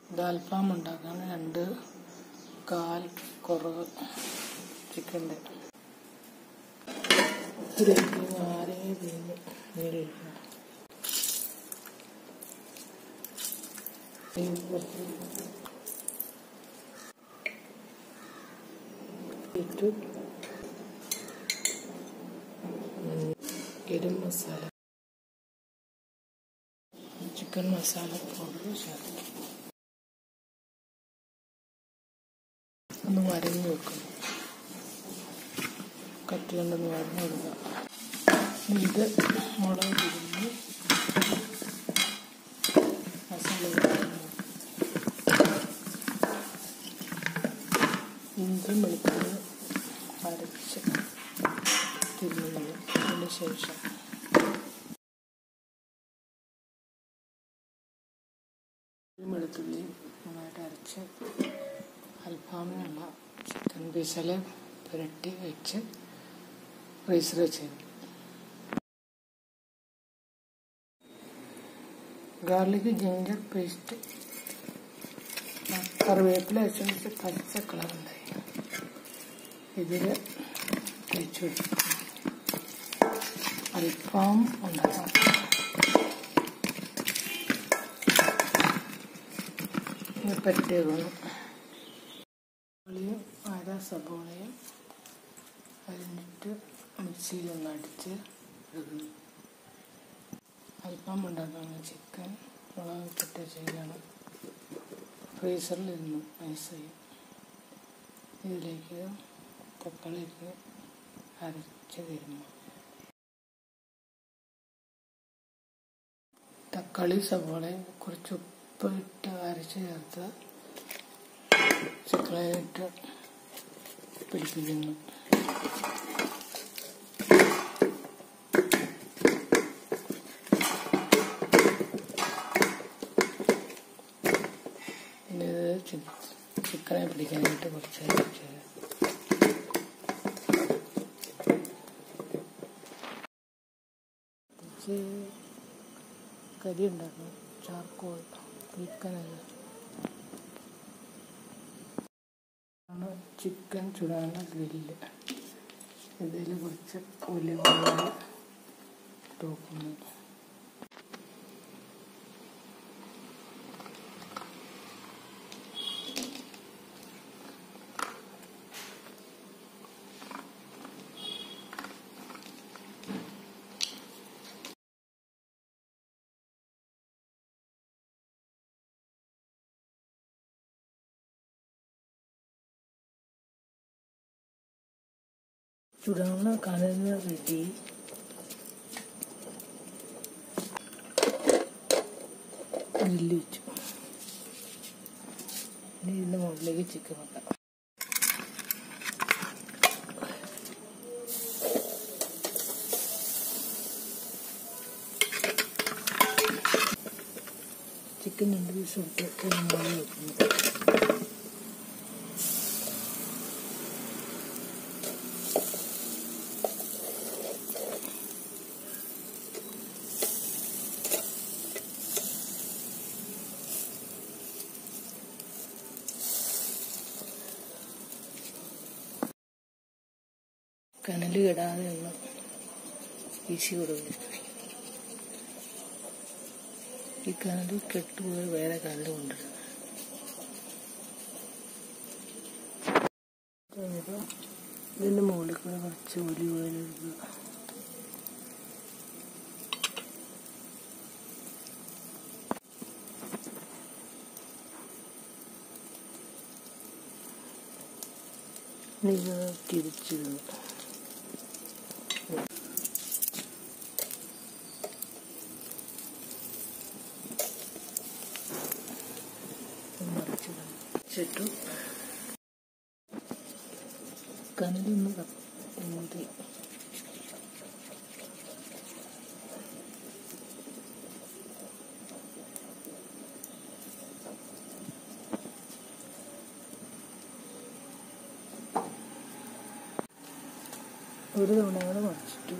ഇത് അൽഫാം ഉണ്ടാക്കാൻ രണ്ട് കാൽ കുറവ് ചിക്കൻ്റെ ഇതിലേക്ക് നാരങ്ങ പിഴിഞ്ഞ് നീരൊഴിക്കണം ഇട്ടു ഗരം മസാല ചിക്കൻ മസാല പൗഡർ ചേർക്കും ഒന്ന് വരഞ്ഞു വെക്കണം കത്തി കൊണ്ടൊന്ന് വരഞ്ഞു കൊടുക്കുക ഇത് മുളക് തിരിഞ്ഞ് മസാല വരഞ്ഞു ഇഞ്ചി വെളുത്തുള്ളി അരച്ച് തിരുമുന്നത് അതിന് ശേഷം വെളുത്തുള്ളി നന്നായിട്ട് അരച്ച് അൽഫാമിനുള്ള ചിക്കൻ പീസിൽ പുരട്ടി വെച്ച് ഫ്രീസർ വെച്ച് ഗാർലിക് ജിഞ്ചർ പേസ്റ്റ് കറിവേപ്പില വെച്ച് വെച്ച് പച്ച കളറുണ്ടായി ഇതിൽ വെച്ച് കൊടുക്കും അൽഫാം ഉണ്ടാക്കാം പറ്റിയതാണ് സബോളയും അര സബോളയും അരിഞ്ഞിട്ട് മിക്സിയിലൊന്ന് അടിച്ച് എടുക്കുന്നു അൽഫാം ഉണ്ടാക്കുന്ന ചിക്കൻ മുളകിട്ട് ചെയ്യണം ഫ്രീസറിൽ ഇരുന്നു ഐസായി ഇതിലേക്ക് തക്കാളിക്ക് അരച്ച് തരുന്നു തക്കാളി സവോളയും കുറച്ച് ഉപ്പ് ഇട്ട് അരച്ച് ചേർത്ത് ചിക്കനിട്ട് പിടിപ്പിക്കുന്നു പിന്നെ ഇത് ചിക്കനെ പിടിക്കാനായിട്ട് കുറച്ച് അരച്ച് കുറച്ച് കരി ഉണ്ടാക്കണം ചാർക്കോൾ ചിക്കനല്ല ആണ് ചിക്കൻ ചുടാനുള്ള ഗ്രില്ല് ഇതിൽ കുറച്ച് ഒലിവ് ഓയിൽ തൂക്കുന്നു ചുടാനുള്ള കനലിന് റെഡി ഗ്രില്ല് വെച്ചു ഇനി ഇതിൻ്റെ മുകളിലേക്ക് ചിക്കൻ വെക്കാം ചിക്കൻ രണ്ട് പീസ് ഇട്ട് മുകളിൽ വെക്കുന്നു കനൽ കിടാതെ ഒന്ന് വീശി കൊടുക്കും ഈ കനൽ കെട്ടുപോയി വേറെ കനൽ കൊണ്ടുവരും കഴിഞ്ഞപ്പോൾ ഇതിൻ്റെ മുകളിൽ കൂടെ കുറച്ച് ഒലിവ് ഓയിൽ എടുക്കുക ഇത് തിരിച്ചിടുന്നു മറിച്ചിട്ടു കനലൊന്ന് കത്തി ഒരു തവണ കൂടെ മറിച്ചിട്ട്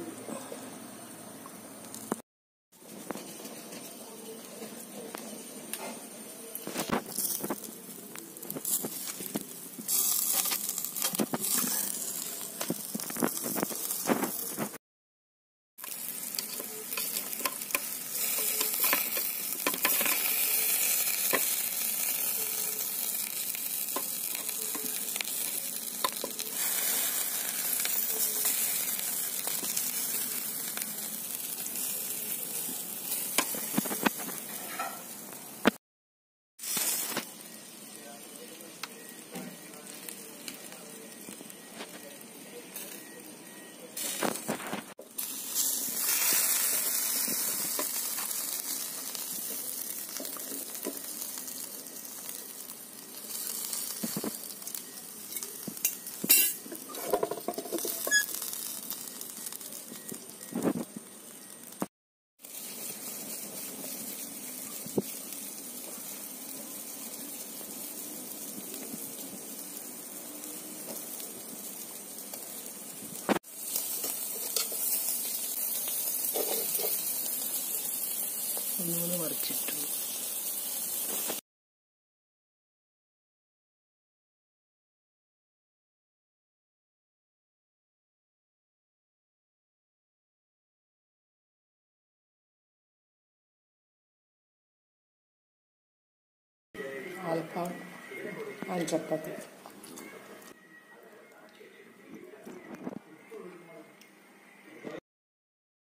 മൂന്ന് മറിച്ചിട്ടു ആൽഫ ആൽ ചപ്പാത്തി